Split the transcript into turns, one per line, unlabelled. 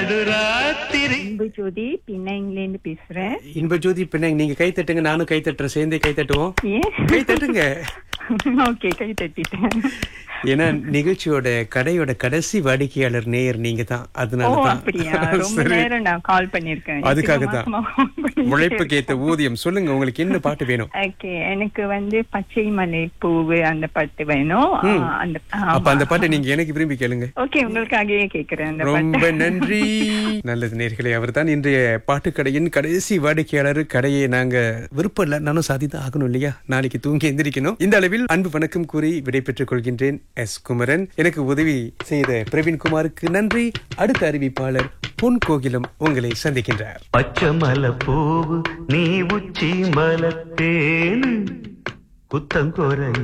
நடுராத்திரி
அன்பு ஜோதி பின்னைங்கல இருந்து பேசுறேன்
இன்ப ஜோதி பின்ன நீங்க கை தட்டுங்க நானும் கை தட்டுறேன் சேர்ந்தே கை தட்டுவோம்
ஏன்
கை தட்டுங்க
ஓகே கை தட்டிட்டேன்
ஏன்னா நிகழ்ச்சியோட கடையோட கடைசி வாடிக்கையாளர் நேயர் நீங்க தான்
ஓ
அதனால
அப்படியா
தான்
ரொம்ப
சரி.
நேரம் நான் கால் பண்ணிருக்கேன்
அதுக்காக தான் உழைப்புக்கு ஏத்த ஊதியம் சொல்லுங்க உங்களுக்கு என்ன பாட்டு வேணும்
ஓகே எனக்கு வந்து பச்சை மலை பூவு அந்த பாட்டு வேணும் ஆ, அந்த
அப்ப அந்த பாட்டை நீங்க எனக்கு விரும்பி கேளுங்க
ஓகே உங்களுக்காகவே கேக்குறேன் அந்த
ரொம்ப
பாட்டு
நன்றி நல்லது நேர்களே அவர் தான் இன்றைய பாட்டுக்கடையின் கடைசி வாடிக்கையாளர் கடையை நாங்க விருப்பம் இல்ல நானும் சாதிதான் ஆகணும் இல்லையா நாளைக்கு தூங்கி எந்திரிக்கணும் இந்த அளவில் அன்பு வணக்கம் கூறி விடைபெற்றுக் கொள்கின்றேன் எஸ் குமரன் எனக்கு உதவி செய்த பிரவீன் குமாருக்கு நன்றி அடுத்த அறிவிப்பாளர் பொன் கோகிலம் உங்களை சந்திக்கின்றார்
பச்சை மலை பூவு நீ உச்சி மலத்தேனு குத்தங்குறைய